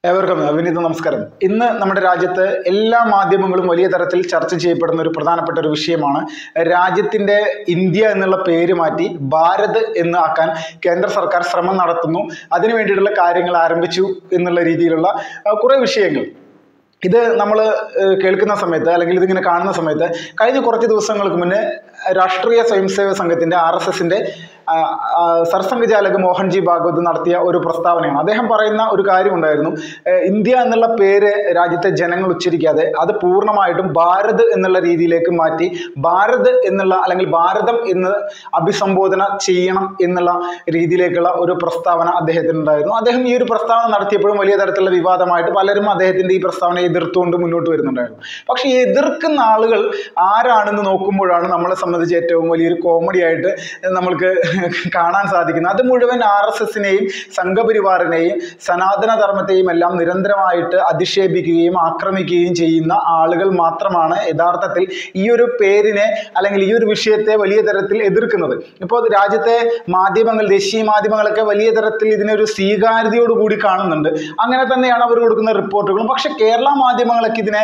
ഏവർക്കും അഭിനീത നമസ്കാരം ഇന്ന് നമ്മുടെ രാജ്യത്ത് എല്ലാ മാധ്യമങ്ങളും വലിയ തരത്തിൽ ചർച്ച ചെയ്യപ്പെടുന്ന ഒരു പ്രധാനപ്പെട്ട ഒരു വിഷയമാണ് രാജ്യത്തിന്റെ ഇന്ത്യ എന്നുള്ള പേര് മാറ്റി ഭാരത് എന്ന് ആക്കാൻ കേന്ദ്ര സർക്കാർ ശ്രമം നടത്തുന്നു അതിനു വേണ്ടിയിട്ടുള്ള കാര്യങ്ങൾ ആരംഭിച്ചു എന്നുള്ള രീതിയിലുള്ള അഹ്, കുറേ വിഷയങ്ങൾ ഇത് നമ്മൾ കേൾക്കുന്ന സമയത്ത് അല്ലെങ്കിൽ ഇതിങ്ങനെ കാണുന്ന സമയത്ത് കഴിഞ്ഞ കുറച്ച് ദിവസങ്ങൾക്ക് മുന്നേ രാഷ്ട്രീയ സ്വയംസേവക സംഘത്തിന്റെ ആർ എസ് എസിന്റെ സർസംഘചാലക് മോഹൻജി ഭാഗവത് നടത്തിയ ഒരു പ്രസ്താവനയാണ് അദ്ദേഹം പറയുന്ന ഒരു കാര്യം ഉണ്ടായിരുന്നു ഏഹ് ഇന്ത്യ എന്നുള്ള പേര് രാജ്യത്തെ ജനങ്ങൾ ഉച്ചരിക്കാതെ അത് പൂർണ്ണമായിട്ടും ഭാരത് എന്നുള്ള രീതിയിലേക്ക് മാറ്റി ഭാരത് എന്നുള്ള അല്ലെങ്കിൽ ഭാരതം എന്ന് അഭിസംബോധന ചെയ്യണം എന്നുള്ള രീതിയിലേക്കുള്ള ഒരു പ്രസ്താവന അദ്ദേഹത്തിനുണ്ടായിരുന്നു അദ്ദേഹം ഈ ഒരു പ്രസ്താവന നടത്തിയപ്പോഴും വലിയ തരത്തിലുള്ള വിവാദമായിട്ട് പലരും അദ്ദേഹത്തിന്റെ ഈ പ്രസ്താവനയെ എതിർത്തുകൊണ്ട് മുന്നോട്ട് വരുന്നുണ്ടായിരുന്നു പക്ഷേ ഈ എതിർക്കുന്ന ആളുകൾ ആരാണെന്ന് നോക്കുമ്പോഴാണ് നമ്മളെ സംബന്ധിച്ച് ഏറ്റവും വലിയൊരു കോമഡി ആയിട്ട് നമ്മൾക്ക് കാണാൻ സാധിക്കുന്നത് അത് മുഴുവൻ ആർ എസ് എസിനെയും സംഘപരിവാറിനെയും സനാതന ധർമ്മത്തെയും എല്ലാം നിരന്തരമായിട്ട് അധിക്ഷേപിക്കുകയും ആക്രമിക്കുകയും ചെയ്യുന്ന ആളുകൾ മാത്രമാണ് യഥാർത്ഥത്തിൽ ഈ ഒരു പേരിനെ അല്ലെങ്കിൽ ഈ ഒരു വിഷയത്തെ വലിയ തരത്തിൽ എതിർക്കുന്നത് ഇപ്പോൾ രാജ്യത്തെ മാധ്യമങ്ങൾ ദേശീയ മാധ്യമങ്ങളൊക്കെ വലിയ തരത്തിൽ ഇതിനെ ഒരു സ്വീകാര്യതയോടുകൂടി കാണുന്നുണ്ട് അങ്ങനെ തന്നെയാണ് അവർ കൊടുക്കുന്ന റിപ്പോർട്ടുകളും പക്ഷെ കേരള മാധ്യമങ്ങളൊക്കെ ഇതിനെ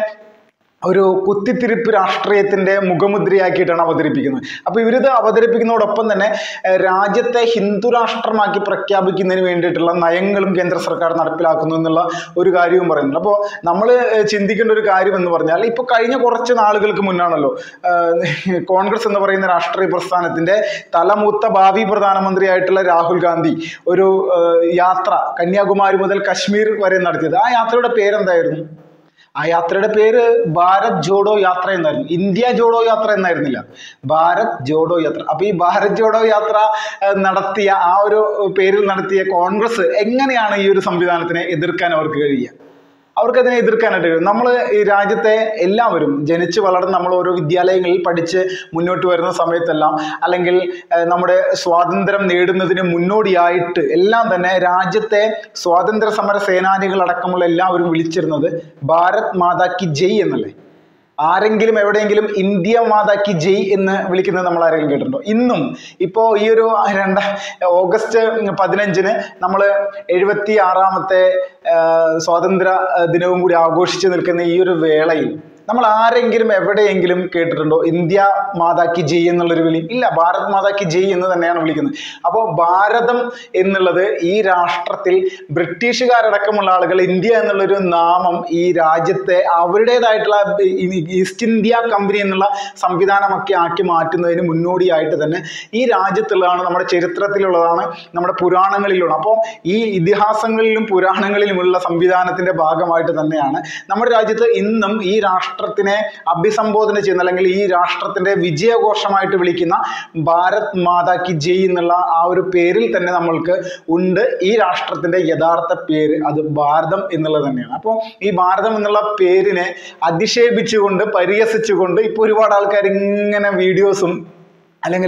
ഒരു കുത്തിത്തിരിപ്പ് രാഷ്ട്രീയത്തിന്റെ മുഖമുദ്രയാക്കിയിട്ടാണ് അവതരിപ്പിക്കുന്നത് അപ്പോൾ ഇവരിത് അവതരിപ്പിക്കുന്നതോടൊപ്പം തന്നെ ഏഹ്, രാജ്യത്തെ ഹിന്ദു രാഷ്ട്രമാക്കി പ്രഖ്യാപിക്കുന്നതിന് വേണ്ടിയിട്ടുള്ള നയങ്ങളും കേന്ദ്ര സർക്കാർ നടപ്പിലാക്കുന്നു എന്നുള്ള ഒരു കാര്യവും പറയുന്നുണ്ട് അപ്പോൾ നമ്മൾ ചിന്തിക്കേണ്ട ഒരു കാര്യം എന്ന് പറഞ്ഞാൽ ഇപ്പോൾ കഴിഞ്ഞ കുറച്ച് നാളുകൾക്ക് മുന്നാണല്ലോ ഏഹ്, കോൺഗ്രസ് എന്ന് പറയുന്ന രാഷ്ട്രീയ പ്രസ്ഥാനത്തിന്റെ തലമൂത്ത ഭാവി പ്രധാനമന്ത്രിയായിട്ടുള്ള രാഹുൽ ഗാന്ധി ഒരു ഏഹ്, യാത്ര കന്യാകുമാരി മുതൽ കശ്മീർ വരെ നടത്തിയത് ആ യാത്രയുടെ പേരെന്തായിരുന്നു ആ യാത്രയുടെ പേര് ഭാരത് ജോഡോ യാത്ര എന്നായിരുന്നു ഇന്ത്യ ജോഡോ യാത്ര എന്നായിരുന്നില്ല ഭാരത് ജോഡോ യാത്ര അപ്പൊ ഈ ഭാരത് ജോഡോ യാത്ര ഏഹ്, നടത്തിയ ആ ഒരു പേരിൽ നടത്തിയ കോൺഗ്രസ് എങ്ങനെയാണ് ഈ ഒരു സംവിധാനത്തിനെ എതിർക്കാൻ അവർക്ക് കഴിയുക അവർക്കതിനെ എതിർക്കാനായിട്ട് കഴിയും നമ്മൾ ഈ രാജ്യത്തെ എല്ലാവരും ജനിച്ച് വളർന്ന് നമ്മൾ ഓരോ വിദ്യാലയങ്ങളിൽ പഠിച്ച് മുന്നോട്ട് വരുന്ന സമയത്തെല്ലാം അല്ലെങ്കിൽ ഏഹ്, നമ്മുടെ സ്വാതന്ത്ര്യം നേടുന്നതിന് മുന്നോടിയായിട്ട് എല്ലാം തന്നെ രാജ്യത്തെ സ്വാതന്ത്ര്യ സമര സേനാനികൾ അടക്കമുള്ള എല്ലാവരും വിളിച്ചിരുന്നത് ഭാരത് മാതാ കി ജയ് എന്നല്ലേ ആരെങ്കിലും എവിടെയെങ്കിലും ഇന്ത്യ മാതാക്കി ജയ് എന്ന് വിളിക്കുന്നത് നമ്മൾ ആരെങ്കിലും കേട്ടിട്ടുണ്ടോ ഇന്നും ഇപ്പോൾ ഈ ഒരു രണ്ട ഓഗസ്റ്റ് പതിനഞ്ചിന് നമ്മൾ എഴുപത്തി ആറാമത്തെ സ്വാതന്ത്ര്യ ആ, ദിനവും കൂടി ആഘോഷിച്ച് നിൽക്കുന്ന ഈ ഒരു വേളയിൽ നമ്മൾ ആരെങ്കിലും എവിടെയെങ്കിലും കേട്ടിട്ടുണ്ടോ ഇന്ത്യ മാതാക്കി ജയ് എന്നുള്ളൊരു വിളി ഇല്ല ഭാരത് മാതാക്കി ജയ് എന്ന് തന്നെയാണ് വിളിക്കുന്നത് അപ്പോൾ ഭാരതം എന്നുള്ളത് ഈ രാഷ്ട്രത്തിൽ ബ്രിട്ടീഷുകാരടക്കമുള്ള ആളുകൾ ഇന്ത്യ എന്നുള്ളൊരു നാമം ഈ രാജ്യത്തെ അവരുടേതായിട്ടുള്ള ഈ ഈസ്റ്റ് ഇന്ത്യ കമ്പനി എന്നുള്ള സംവിധാനമൊക്കെ ആക്കി മാറ്റുന്നതിന് മുന്നോടിയായിട്ട് തന്നെ ഈ രാജ്യത്തുള്ളതാണ് നമ്മുടെ ചരിത്രത്തിലുള്ളതാണ് നമ്മുടെ പുരാണങ്ങളിലുള്ള അപ്പോൾ ഈ ഇതിഹാസങ്ങളിലും പുരാണങ്ങളിലുമുള്ള സംവിധാനത്തിന്റെ ഭാഗമായിട്ട് തന്നെയാണ് നമ്മുടെ രാജ്യത്ത് ഇന്നും ഈ രാഷ്ട്രത്തിനെ അഭിസംബോധന ചെയ്യുന്ന അല്ലെങ്കിൽ ഈ രാഷ്ട്രത്തിന്റെ വിജയഘോഷമായിട്ട് വിളിക്കുന്ന ഭാരത് മാതാ കി ജയ് എന്നുള്ള ആ ഒരു പേരിൽ തന്നെ നമ്മൾക്ക് ഉണ്ട് ഈ രാഷ്ട്രത്തിന്റെ യഥാർത്ഥ പേര് അത് ഭാരതം എന്നുള്ളത് തന്നെയാണ് അപ്പോൾ ഈ ഭാരതം എന്നുള്ള പേരിനെ അധിക്ഷേപിച്ചുകൊണ്ട് പരിഹസിച്ചുകൊണ്ട് ഇപ്പോൾ ഒരുപാട് ആൾക്കാർ ഇങ്ങനെ വീഡിയോസും അല്ലെങ്കിൽ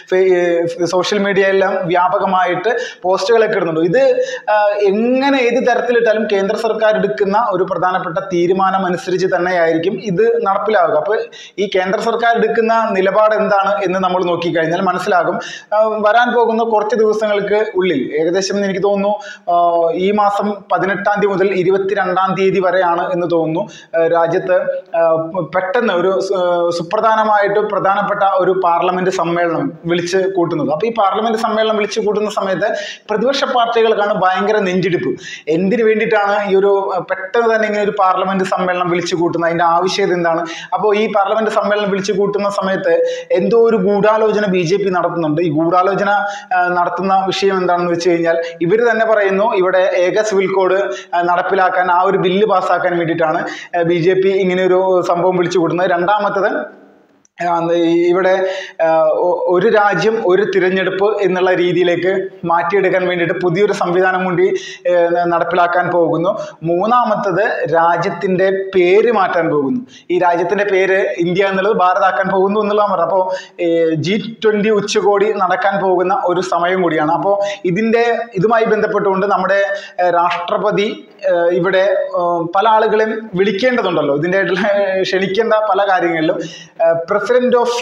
സോഷ്യൽ മീഡിയയെല്ലാം വ്യാപകമായിട്ട് പോസ്റ്റുകളൊക്കെ ഇടുന്നുണ്ട് ഇത് ആ, എങ്ങനെ ഏത് തരത്തിലിട്ടാലും കേന്ദ്ര സർക്കാർ എടുക്കുന്ന ഒരു പ്രധാനപ്പെട്ട തീരുമാനം അനുസരിച്ച് തന്നെയായിരിക്കും ഇത് നടപ്പിലാവുക അപ്പോൾ ഈ കേന്ദ്ര സർക്കാർ എടുക്കുന്ന നിലപാട് എന്താണ് എന്ന് നമ്മൾ നോക്കിക്കഴിഞ്ഞാൽ മനസ്സിലാകും ആ, വരാൻ പോകുന്ന കുറച്ച് ദിവസങ്ങൾക്ക് ഉള്ളിൽ ഏകദേശം എനിക്ക് തോന്നുന്നു ആ, ഈ മാസം പതിനെട്ടാം തീയതി മുതൽ ഇരുപത്തിരണ്ടാം തീയതി വരെയാണ് എന്ന് തോന്നുന്നു ആ, രാജ്യത്ത് ആ, പെട്ടെന്ന് ഒരു സു- സുപ്രധാനമായിട്ട് പ്രധാനപ്പെട്ട ഒരു പാർലമെന്റ് സമ്മേളനം വിളിച്ച് കൂട്ടുന്നത് അപ്പോൾ ഈ പാർലമെന്റ് സമ്മേളനം വിളിച്ച് കൂട്ടുന്ന സമയത്ത് പ്രതിപക്ഷ പാർട്ടികൾക്കാണ് ഭയങ്കര നെഞ്ചിടിപ്പ് എന്തിനു വേണ്ടിയിട്ടാണ് ഈ ഒരു അഹ്, പെട്ടെന്ന് തന്നെ ഇങ്ങനെ ഒരു പാർലമെന്റ് സമ്മേളനം വിളിച്ചു കൂട്ടുന്നത് അതിന്റെ ആവശ്യകത എന്താണ് അപ്പോൾ ഈ പാർലമെന്റ് സമ്മേളനം വിളിച്ചു കൂട്ടുന്ന സമയത്ത് എന്തോ ഒരു ഗൂഢാലോചന ബി ജെ പി നടത്തുന്നുണ്ട് ഈ ഗൂഢാലോചന ആ, നടത്തുന്ന വിഷയം എന്താണെന്ന് വെച്ച് കഴിഞ്ഞാൽ ഇവർ തന്നെ പറയുന്നു ഇവിടെ ഏക സിവിൽ കോഡ് ആ, നടപ്പിലാക്കാൻ ആ ഒരു ബില്ല് പാസ്സാക്കാൻ വേണ്ടിയിട്ടാണ് ബി ജെ പി ഇങ്ങനെ ഒരു സംഭവം വിളിച്ചു കൂട്ടുന്നത് രണ്ടാമത്തത് ആ, ഈ- ഇവിടെ ആ, ഒ- ഒരു രാജ്യം ഒരു തിരഞ്ഞെടുപ്പ് എന്നുള്ള രീതിയിലേക്ക് മാറ്റിയെടുക്കാൻ വേണ്ടിയിട്ട് പുതിയൊരു സംവിധാനം കൂടി ഏ, നടപ്പിലാക്കാൻ പോകുന്നു മൂന്നാമത്തത് രാജ്യത്തിന്റെ പേര് മാറ്റാൻ പോകുന്നു ഈ രാജ്യത്തിന്റെ പേര് ഇന്ത്യ എന്നുള്ളത് ഭാരതാക്കാൻ പോകുന്നു എന്നുള്ളതാണ് പറഞ്ഞത് അപ്പോൾ ജി ട്വന്റി ഉച്ചകോടി നടക്കാൻ പോകുന്ന ഒരു സമയം കൂടിയാണ് അപ്പോൾ ഇതിന്റെ ഇതുമായി ബന്ധപ്പെട്ടുകൊണ്ട് നമ്മുടെ ഏ, രാഷ്ട്രപതി ഏ, ഇവിടെ ഏ, പല ആളുകളെയും വിളിക്കേണ്ടതുണ്ടല്ലോ ഇതിൻ്റെ ആയിട്ടുള്ള ക്ഷണിക്കേണ്ട പല കാര്യങ്ങളിലും പ്രസിഡന്റ് ഓഫ്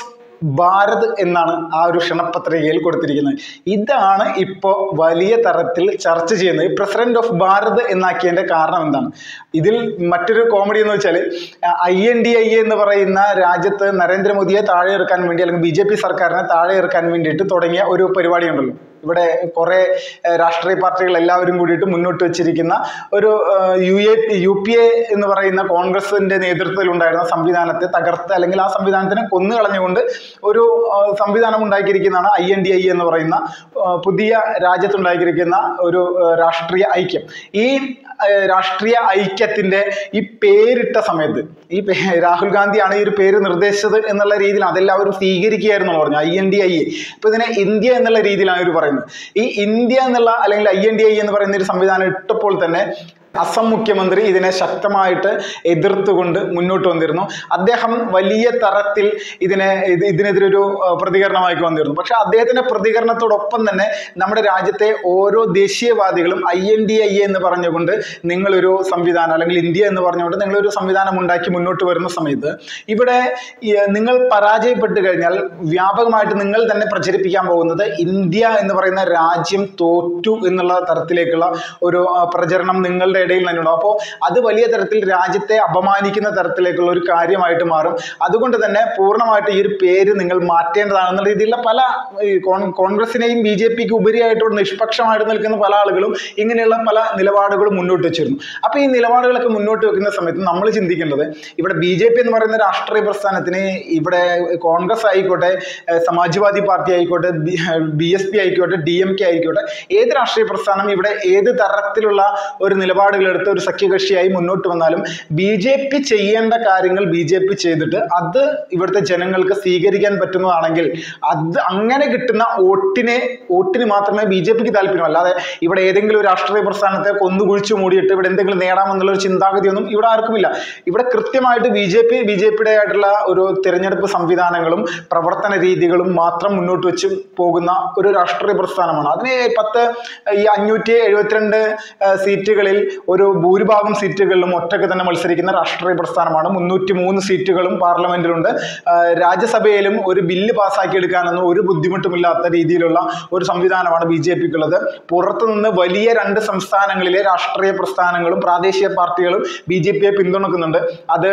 ഭാരത് എന്നാണ് ആ ഒരു ക്ഷണപത്രികയിൽ കൊടുത്തിരിക്കുന്നത് ഇതാണ് ഇപ്പോൾ വലിയ തരത്തിൽ ചർച്ച ചെയ്യുന്നത് പ്രസിഡന്റ് ഓഫ് ഭാരത് എന്നാക്കിയതിൻ്റെ കാരണം എന്താണ് ഇതിൽ മറ്റൊരു കോമഡി എന്ന് വെച്ചാൽ ഐ എൻ ഡി ഐ എന്ന് പറയുന്ന രാജ്യത്ത് നരേന്ദ്രമോദിയെ താഴെ ഇറക്കാൻ വേണ്ടി അല്ലെങ്കിൽ ബി ജെ പി സർക്കാരിനെ താഴെ ഇറക്കാൻ വേണ്ടിയിട്ട് തുടങ്ങിയ ഒരു പരിപാടി ഉണ്ടല്ലോ ഇവിടെ കുറേ ഏഹ്, രാഷ്ട്രീയ പാർട്ടികൾ എല്ലാവരും കൂടിയിട്ട് മുന്നോട്ട് വെച്ചിരിക്കുന്ന ഒരു ഏഹ്, U A U P A എന്ന് പറയുന്ന കോൺഗ്രസിന്റെ നേതൃത്വത്തിലുണ്ടായിരുന്ന സംവിധാനത്തെ തകർത്ത് അല്ലെങ്കിൽ ആ സംവിധാനത്തിനെ കൊന്നു കളഞ്ഞുകൊണ്ട് ഒരു ഏഹ്, സംവിധാനം ഉണ്ടാക്കിയിരിക്കുന്നതാണ് ഐ എൻ ഡി ഐ എന്ന് പറയുന്ന ഏഹ്, പുതിയ രാജ്യത്തുണ്ടാക്കിയിരിക്കുന്ന ഒരു ഏഹ്, രാഷ്ട്രീയ ഐക്യം ഈ ഏഹ്, രാഷ്ട്രീയ ഐക്യത്തിന്റെ ഈ പേരിട്ട സമയത്ത് ഈ പേ- രാഹുൽ ഗാന്ധിയാണ് ഈ ഒരു പേര് നിർദ്ദേശിച്ചത് എന്നുള്ള രീതിയിൽ അതെല്ലാവരും സ്വീകരിക്കുകയായിരുന്നു പറഞ്ഞു I N D I A ഇപ്പൊ ഇതിനെ ഇന്ത്യ എന്നുള്ള രീതിയിലാണ് ഇവർ പറയുന്നത് ഈ ഇന്ത്യ എന്നുള്ള അല്ലെങ്കിൽ ഐ എൻ ഡി ഐ എന്ന് പറയുന്ന ഒരു സംവിധാനം ഇട്ടപ്പോൾ തന്നെ അസം മുഖ്യമന്ത്രി ഇതിനെ ശക്തമായിട്ട് എതിർത്തുകൊണ്ട് മുന്നോട്ട് വന്നിരുന്നു അദ്ദേഹം വലിയ തരത്തിൽ ഇതിനെ ഇത് ഇതിനെതിരെ ഒരു ഏഹ്, പ്രതികരണമാക്കി വന്നിരുന്നു പക്ഷെ അദ്ദേഹത്തിന്റെ പ്രതികരണത്തോടൊപ്പം തന്നെ നമ്മുടെ രാജ്യത്തെ ഓരോ ദേശീയവാദികളും ഐ എൻ ഡി ഐ എന്ന് പറഞ്ഞുകൊണ്ട് നിങ്ങളൊരു സംവിധാനം അല്ലെങ്കിൽ ഇന്ത്യ എന്ന് പറഞ്ഞുകൊണ്ട് നിങ്ങളൊരു സംവിധാനം ഉണ്ടാക്കി മുന്നോട്ട് വരുന്ന സമയത്ത് ഇവിടെ ഈ, നിങ്ങൾ പരാജയപ്പെട്ട് കഴിഞ്ഞാൽ വ്യാപകമായിട്ട് നിങ്ങൾ തന്നെ പ്രചരിപ്പിക്കാൻ പോകുന്നത് ഇന്ത്യ എന്ന് പറയുന്ന രാജ്യം തോറ്റു എന്നുള്ള തരത്തിലേക്കുള്ള ഒരു ആ, പ്രചരണം നിങ്ങളുടെ ഇടയിൽ തന്നെ ഉണ്ടാവും അപ്പോൾ അത് വലിയ തരത്തിൽ രാജ്യത്തെ അപമാനിക്കുന്ന തരത്തിലേക്കുള്ള ഒരു കാര്യമായിട്ട് മാറും അതുകൊണ്ട് തന്നെ പൂർണ്ണമായിട്ട് ഈ ഒരു പേര് നിങ്ങൾ മാറ്റേണ്ടതാണെന്നുള്ള രീതിയിലുള്ള പല ഈ കോൺ- കോൺഗ്രസിനെയും ബി ജെ പിക്ക് ഉപരിയായിട്ട് നിഷ്പക്ഷമായിട്ട് നിൽക്കുന്ന പല ആളുകളും ഇങ്ങനെയുള്ള പല നിലപാടുകളും മുന്നോട്ട് വെച്ചിരുന്നു അപ്പോൾ ഈ നിലപാടുകളൊക്കെ മുന്നോട്ട് വെക്കുന്ന സമയത്ത് നമ്മൾ ചിന്തിക്കേണ്ടത് ഇവിടെ ബി ജെ പി എന്ന് പറയുന്ന രാഷ്ട്രീയ പ്രസ്ഥാനത്തിന് ഇവിടെ കോൺഗ്രസ് ആയിക്കോട്ടെ ഏഹ് സമാജ്വാദി പാർട്ടി ആയിക്കോട്ടെ ബി എസ് പി ആയിക്കോട്ടെ ഡി എം കെ ആയിക്കോട്ടെ ഏത് രാഷ്ട്രീയ പ്രസ്ഥാനം ഇവിടെ ഏത് തരത്തിലുള്ള ഒരു നിലപാടുകളെടുത്ത് ഒരു സഖ്യകക്ഷിയായി മുന്നോട്ട് വന്നാലും ബി ജെ പി ചെയ്യേണ്ട കാര്യങ്ങൾ ബി ജെ പി ചെയ്തിട്ട് അത് ഇവിടുത്തെ ജനങ്ങൾക്ക് സ്വീകരിക്കാൻ പറ്റുന്നതാണെങ്കിൽ അത് അങ്ങനെ കിട്ടുന്ന വോട്ടിനെ വോട്ടിന് മാത്രമേ ബി ജെ പിക്ക് താല്പര്യം അല്ലാതെ ഇവിടെ ഏതെങ്കിലും ഒരു രാഷ്ട്രീയ പ്രസ്ഥാനത്തെ കൊന്നുകുഴിച്ചു മൂടിയിട്ട് ഇവിടെ എന്തെങ്കിലും നേടാമെന്നുള്ള ഒരു ചിന്താഗതിയൊന്നും ഇവിടെ ആർക്കുമില്ല ഇവിടെ കൃത്യമായിട്ട് B J P B J പിയുടെ ആയിട്ടുള്ള ഒരു തിരഞ്ഞെടുപ്പ് സംവിധാനങ്ങളും പ്രവർത്തന രീതികളും മാത്രം മുന്നോട്ട് വെച്ച് പോകുന്ന ഒരു രാഷ്ട്രീയ പ്രസ്ഥാനമാണ് അതിന് പത്ത് ഈ അഞ്ഞൂറ്റി എഴുപത്തിരണ്ട് ഏഹ്, സീറ്റുകളിൽ ഒരു ഭൂരിഭാഗം സീറ്റുകളിലും ഒറ്റയ്ക്ക് തന്നെ മത്സരിക്കുന്ന രാഷ്ട്രീയ പ്രസ്ഥാനമാണ് മുന്നൂറ്റി മൂന്ന് സീറ്റുകളും പാർലമെന്റിലുണ്ട് ഏഹ്, രാജ്യസഭയിലും ഒരു ബില്ല് പാസ്സാക്കി എടുക്കാനൊന്നും ഒരു ബുദ്ധിമുട്ടുമില്ലാത്ത രീതിയിലുള്ള ഒരു സംവിധാനമാണ് ബി ജെ പിക്കുള്ളത് പുറത്തുനിന്ന് വലിയ രണ്ട് സംസ്ഥാനങ്ങളിലെ രാഷ്ട്രീയ പ്രസ്ഥാനങ്ങളും പ്രാദേശിക പാർട്ടികളും ബി ജെ പിയെ പിന്തുണക്കുന്നുണ്ട് അത്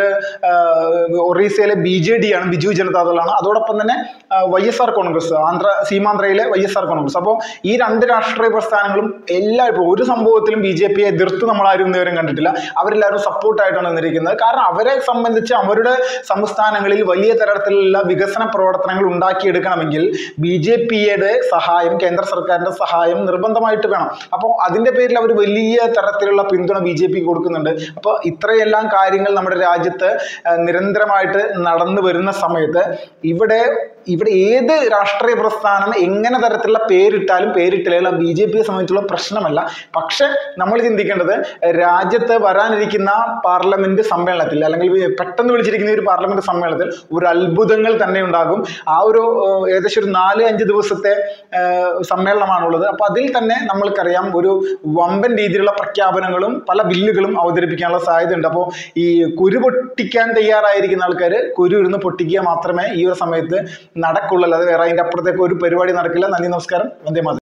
ഏഹ്, ഒറീസയിലെ ബി ജെ ഡി ആണ് ബിജു ജനതാദളാണ് അതോടൊപ്പം തന്നെ Y S R Congress Andhra സീമാന്ധ്രയിലെ വൈ എസ് ആർ കോൺഗ്രസ് അപ്പോൾ ഈ രണ്ട് രാഷ്ട്രീയ പ്രസ്ഥാനങ്ങളും എല്ലാ ഇപ്പോൾ ഒരു സംഭവത്തിലും ബി ജെ പിയെ എതിർത്ത് നമ്മൾ ആരും ഇന്നുവരെയും കണ്ടിട്ടില്ല അവരെല്ലാവരും സപ്പോർട്ടായിട്ടാണ് നിന്നിരിക്കുന്നത് കാരണം അവരെ സംബന്ധിച്ച് അവരുടെ സംസ്ഥാനങ്ങളിൽ വലിയ തരത്തിലുള്ള വികസന പ്രവർത്തനങ്ങൾ ഉണ്ടാക്കിയെടുക്കണമെങ്കിൽ ബി ജെ പിയുടെ സഹായം കേന്ദ്ര സർക്കാരിന്റെ സഹായം നിർബന്ധമായിട്ട് വേണം അപ്പോൾ അതിന്റെ പേരിൽ അവർ വലിയ തരത്തിലുള്ള പിന്തുണ ബി ജെ പിക്ക് കൊടുക്കുന്നുണ്ട് അപ്പോൾ ഇത്രയെല്ലാം കാര്യങ്ങൾ നമ്മുടെ രാജ്യത്ത് ആ, നിരന്തരമായിട്ട് നടന്നു വരുന്ന സമയത്ത് ഇവിടെ ഇവിടെ ഏത് രാഷ്ട്രീയ പ്രസ്ഥാനം എങ്ങനെ തരത്തിലുള്ള പേരിട്ടാലും പേരിട്ടില്ല ബി ജെ പിയെ സംബന്ധിച്ചുള്ള പ്രശ്നമല്ല പക്ഷെ നമ്മൾ ചിന്തിക്കേണ്ടത് രാജ്യത്ത് വരാനിരിക്കുന്ന പാർലമെന്റ് സമ്മേളനത്തിൽ അല്ലെങ്കിൽ പെട്ടെന്ന് വിളിച്ചിരിക്കുന്ന ഈ ഒരു പാർലമെന്റ് സമ്മേളനത്തിൽ ഒരു അത്ഭുതങ്ങൾ തന്നെ ഉണ്ടാകും ആ ഒരു ഏഹ്, ഏകദേശം ഒരു നാല് അഞ്ച് ദിവസത്തെ ഏഹ്, സമ്മേളനമാണുള്ളത് അപ്പൊ അതിൽ തന്നെ നമ്മൾക്കറിയാം ഒരു വമ്പൻ രീതിയിലുള്ള പ്രഖ്യാപനങ്ങളും പല ബില്ലുകളും അവതരിപ്പിക്കാനുള്ള സാധ്യതയുണ്ട് അപ്പോൾ ഈ കുരു പൊട്ടിക്കാൻ തയ്യാറായിരിക്കുന്ന ആൾക്കാർ കുരു ഇരുന്ന് പൊട്ടിക്കുക മാത്രമേ ഈ ഒരു സമയത്ത് നടക്കുള്ളൂ അല്ലാതെ വേറെ അതിൻ്റെ അപ്പുറത്തേക്ക് ഒരു പരിപാടി നടക്കില്ല നന്ദി നമസ്കാരം വന്ദേ മാതരം